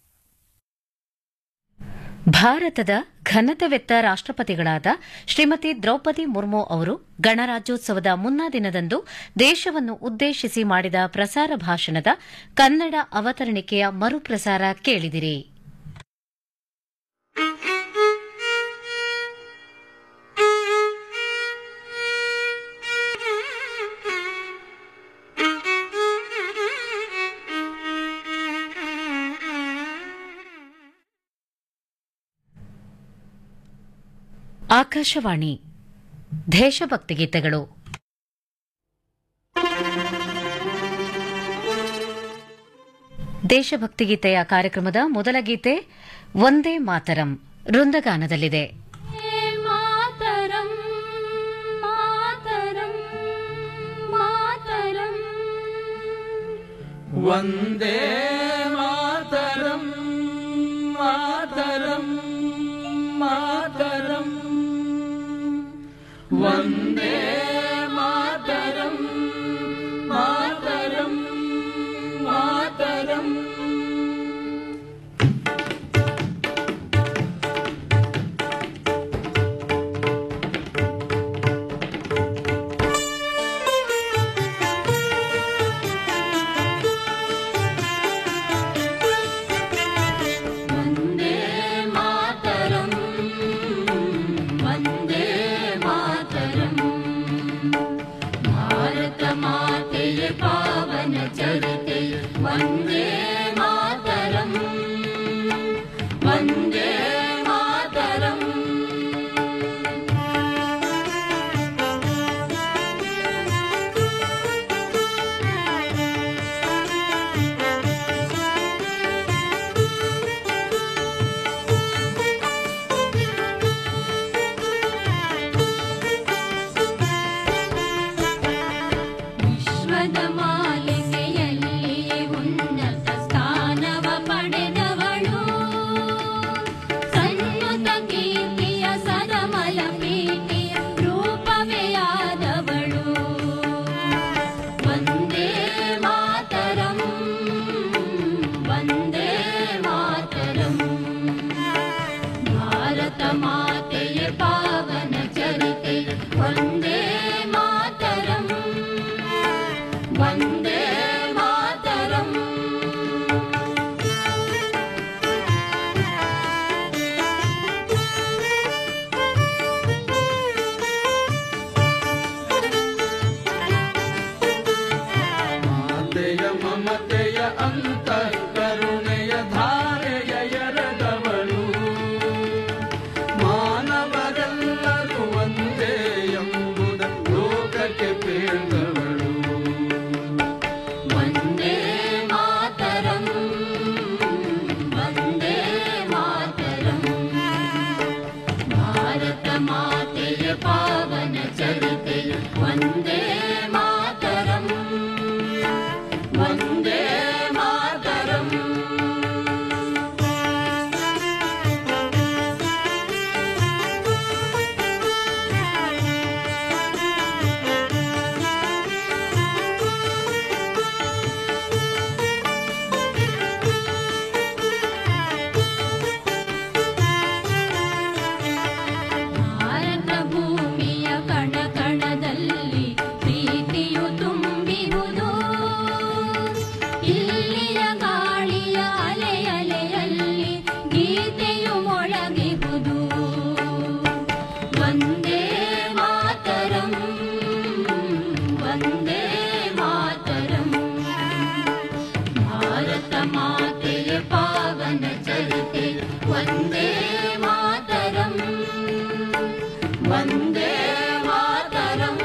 ಭಾರತದ ಘನತೆವೆತ್ತ ರಾಷ್ಟ್ರಪತಿಗಳಾದ ಶ್ರೀಮತಿ ದ್ರೌಪದಿ ಮುರ್ಮು ಅವರು ಗಣರಾಜ್ಯೋತ್ಸವದ ಮುನ್ನಾ ದಿನದಂದು ದೇಶವನ್ನು ಉದ್ದೇಶಿಸಿ ಮಾಡಿದ ಪ್ರಸಾರ ಭಾಷಣದ ಕನ್ನಡ ಅವತರಣಿಕೆಯ ಮರುಪ್ರಸಾರ ಕೇಳಿದಿರಿ ಆಕಾಶವಾಣಿ ದೇಶಭಕ್ತಿ ಗೀತೆಗಳು ದೇಶಭಕ್ತಿ ಗೀತೆಯ ಕಾರ್ಯಕ್ರಮದ ಮೊದಲ ಗೀತೆ ಒಂದೇ ಮಾತರಂ ವೃಂದಗಾನದಲ್ಲಿದೆ ಮಾತರಂ ಮಾತರಂ ಮಾತರಂ वन्दे मातरम् मातरम् मातरम् वन्दे मातरम् मातरम् मातरम् वन्दे मातरम् वन्दे मातरम् भारतमातेय पावन चरिते वन्दे मातरम् वन्दे मातरम् ವಿಶ್ವದ ಮಾಲಿಕೆಯಲ್ಲಿ ಉನ್ನತ ಸ್ಥಾನವ ಪಡೆದವಳು ಸನ್ನುತ ಕೀರ್ತಿಯ ಸದಮಲ ಪ್ರೀತಿಯ ರೂಪವೇ ಆದವಳು ವಂದೇ ಮಾತರಂ ವಂದೇ ಮಾತರಂ ಭಾರತ ಮಾತೆಯ ಪಾವನ ಚರಿತೆ ವಂದೇ ಮಾತರಂ ವಂದೇ ಮಾತರಂ ಮಾತೆಯ ಮಮತೆಯ ಅಂತಃಕರುಣೆಯ ಧಾರೆಯ ಎರಗವಳು ಮಾನವರೆಲ್ಲರೂ ಒಂದೇ ಎಂಬುದ ಲೋಕಕ್ಕೆ ಪೇಳ್ದವಳು ವಂದೇ ಮಾತರಂ ವಂದೇ ಮಾತರಂ ಭಾರತ ಮಾತೆಯ ಪಾವನ ಚರಿತೆ ವಂದೇ ಮಾತರಂ ವಂದೇ ಮಾತರಂ ಭಾರತ ಭೂಮಿಯ ಕಣ ಕಣದಲ್ಲಿ ಶ್ರೀ वन्दे मातरम्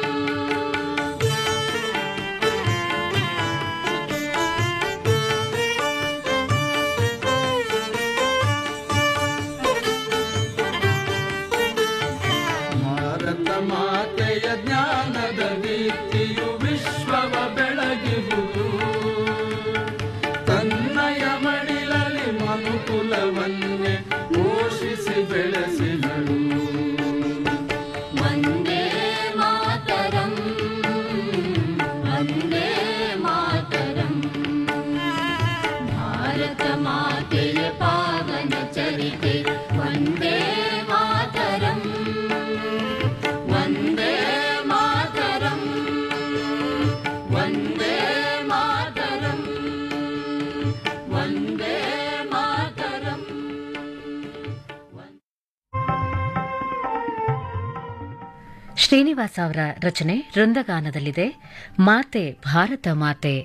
ಭಾರತ ಮಾತೆಯ ಜ್ಞಾನದ ದೀಪ್ತಿಯು ವಿಶ್ವವ ಬೆಳಗಿಹುದು ತನ್ನಯ ಮಡಿಲಲ್ಲಿ ಮನುಕುಲವನ್ನೇ ಪೋಷಿಸಿ ಬೆಳೆಸಿದಳು वन्दे मातरम् वन्दे मातरम् भारतमातेय पावन चरिते वन्दे मातरम् वन्दे मातरम् वन्दे मातरम् वन्दे मातरम् ಶ್ರೀನಿವಾಸ ಅವರ ರಚನೆ ವೃಂದಗಾನದಲ್ಲಿದೆ ಮಾತೆ ಭಾರತ ಮಾತೆ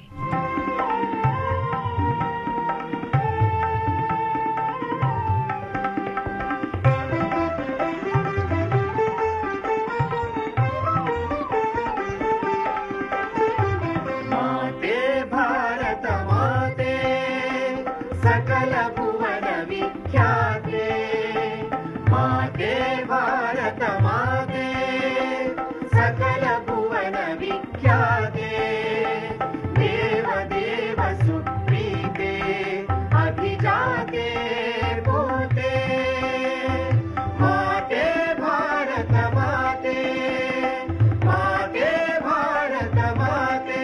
ಮಾತೆ ಭಾರತ ಮಾತೆ ಸಕಲ ಭುವನ ವಿಖ್ಯಾತೆ ಮಾತೆ ಭಾರತ ಮಾತೆ ಸಕಲ ಭುವನ ವಿಖ್ಯಾತೆ ದೇವ ದೇವ ಸುಪ್ರೀತೆ ಅಭಿಜಾತೆ ಭೂತೆ ಮಾತೆ ಭಾರತ ಮಾತೆ ಮಾತೆ ಭಾರತ ಮಾತೆ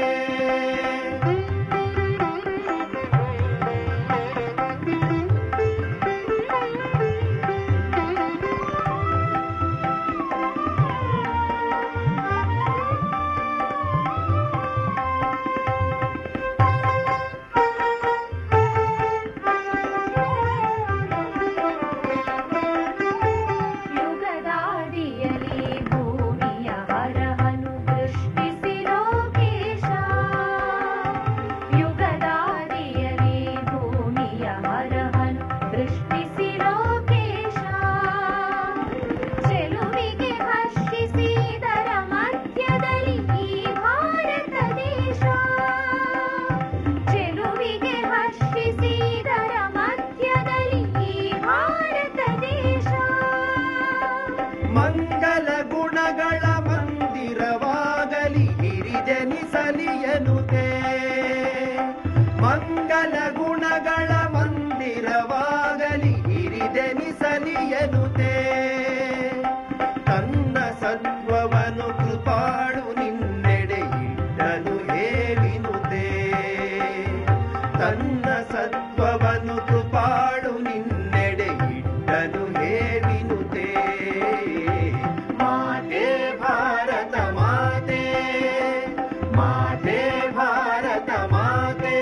ಯುಗದಾದಿಯಲಿ ಭೂಮಿಯ ಹರಹನು ದೃಷ್ಟಿಸಿ ಲೋಕೇಶ ಯುಗದಾದಿಯಲಿ ಭೂಮಿಯ ಹರಹನು ದೃಷ್ಟಿಸಿ ಲೋಕೇಶ ಚೆಲುವಿಗೆ ಹರ್ಷಿಸಿದರ ಮಧ್ಯದಲ್ಲಿ ಈ ಭಾರತ ದೇಶ ಚೆಲುವಿಗೆ ಹರ್ಷಿಸಿದರ ಮಧ್ಯದಲ್ಲಿ ಈ ಭಾರತ ದೇಶ ಮಂಗಲ ಗುಣಗಳ ಮಂದಿರವಾಗಲಿ ಹಿರಿಜನಿಸಲಿ ಎನ್ನುತ್ತೆ ಮಂಗಲ ಗುಣಗಳ ಮಂದಿರವಾಗಲಿ ಹಿರಿಜನಿಸಲಿ ಎನ್ನುತ್ತೆ ತನ್ನ ಸತ್ವವನ್ನು ಕೃಪಾಳು ನಿನ್ನೆಡೆ ಇಟ್ಟನು ಹೇವಿನುತೆ ತನ್ನ ಸತ್ವವನ್ನು ಕೃಪಾಳು ನಿನ್ನೆಡೆ ಇಟ್ಟನು ಹೇವಿನುತೆ ಮಾತೆ ಭಾರತ ಮಾತೆ ಮಾತೆ ಭಾರತ ಮಾತೆ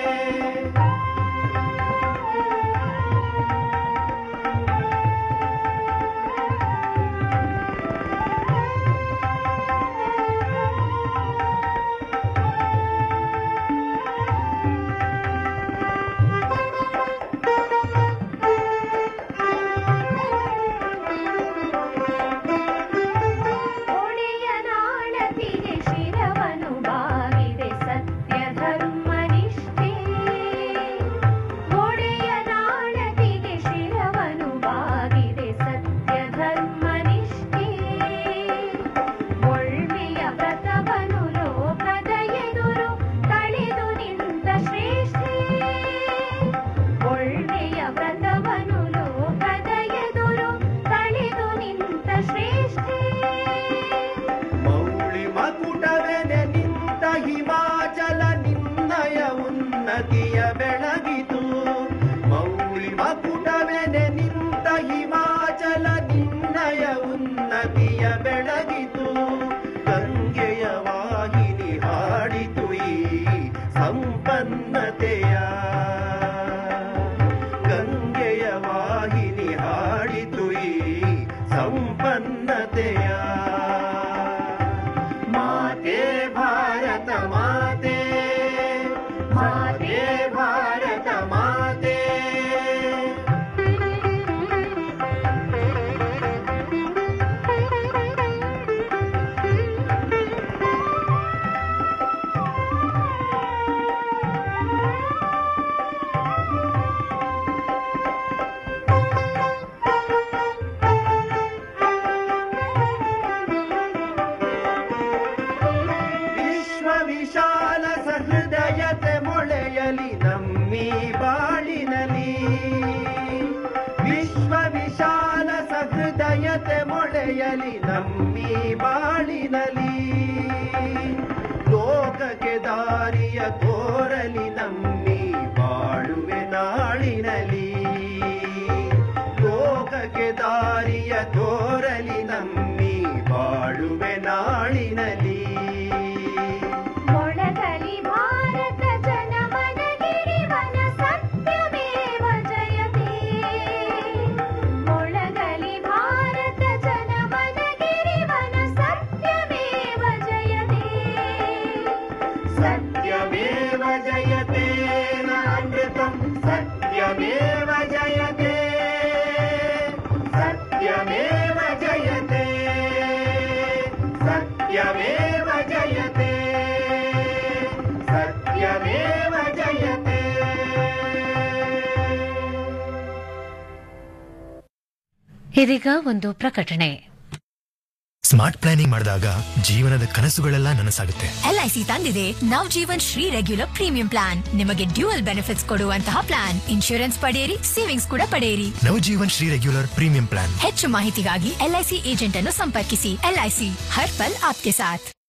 ಒಡೆಯ ನಾಳತಿಗೆ ಶಿರವನು ಬಾಗಿದೆ ಸತ್ಯ ಧರ್ಮ ನಿಷ್ಠೆ ಒಡೆಯ ನಾಳತಿಗೆ ಶಿರವನು ಬಾಗಿದೆ ಸತ್ಯ ಧರ್ಮ ನಿಷ್ಠೆ ಒಳ್ಮೆಯ ವ್ರತವನು ಲೋಕದ ಎದುರು ತಳೆದು ನಿಂತ ಶ್ರೇಷ್ಠೆ ಒಳ್ಮೆಯ ವ್ರತವನು ಲೋಕದ ಎದುರು ತಳೆದು ನಿಂತ ಶ್ರೇಷ್ಠೆ ಮೌಳಿ ಮಕುಟವೆನೆ ನಿಂತ ಹಿಮಾಚಲ ನಿನ್ನಯ ಉನ್ನತಿಯ ಬೆಳಗಿತು ಮೌಳಿ ಮಕುಟವೆನೆ ನಿಂತ ಹಿಮಾಚಲ ನಿನ್ನಯ ಉನ್ನತಿಯ ಬೆಳಗಿತು ಗಂಗೆಯ ವಾಹಿನಿ ಹಾಡಿತು ಈ ಸಂಪನ್ನತೆಯ ಗಂಗೆಯ ವಾಹಿನಿ ಹಾಡಿತು ಈ ಸಂಪನ್ನತೆಯ ಮಾತೆ ಭಾರತ ಮಾತೆ ಮಾತೆ ಭಾರತ ಮಾತೆ ಿ ಮೊಳೆಯಲಿ ನಮ್ಮಿ ಬಾಳಿನಲಿ ಲೋಕಕ್ಕೆ ದಾರಿಯ ತೋರಲಿ ನಮ್ಮಿ ಬಾಳುವೆ ನಾಳಿನಲಿ ಲೋಕಕ್ಕೆ ದಾರಿಯ ತೋರಲಿ ನಮ್ಮಿ ಬಾಳುವೆ ನಾಳಿನಲಿ ಮೊಳಗಲಿ ಭಾರತ ಜನಮನ ಗಿರಿವನ ಸತ್ಯಮೇವ ಜಯತೆ ಮೊಳಗಲಿ ಭಾರತ ಜನಮನ ಗಿರಿವನ ಸತ್ಯಮೇವ ಜಯತೆ ಸತ್ಯಮೇವ ಜಯತೆ ನಾಮೃತಂ ಸತ್ಯಮೇವ ಜಯತೆ ಸತ್ಯಮೇವ ಜಯತೆ ಸತ್ಯಮೇವ ಜಯತೆ ಸತ್ಯಮೇವ ಜಯತೆ ಇದೀಗ ಒಂದು ಪ್ರಕಟಣೆ ಸ್ಮಾರ್ಟ್ ಪ್ಲಾನಿಂಗ್ ಮಾಡಿದಾಗ ಜೀವನದ ಕನಸುಗಳೆಲ್ಲ ನನಸಾಗುತ್ತೆ ಎಲ್ಐಸಿ ತಂದಿದೆ Nav Jeevan Shri regular premium plan ನಿಮಗೆ ಡ್ಯೂಯಲ್ ಬೆನಿಫಿಟ್ಸ್ ಕೊಡುವಂತಹ ಪ್ಲಾನ್ ಇನ್ಶೂರೆನ್ಸ್ ಪಡೆಯಿರಿ ಸೇವಿಂಗ್ಸ್ ಕೂಡ ಪಡೆಯಿರಿ Navjeevan Shri regular premium plan ಹೆಚ್ಚು ಮಾಹಿತಿಗಾಗಿ ಎಲ್ಐಸಿ ಏಜೆಂಟ್ ಅನ್ನು ಸಂಪರ್ಕಿಸಿ ಎಲ್ಐಸಿ ಹರ್ ಪಲ್ ಆಪ್ಕೆ ಸಾಥ್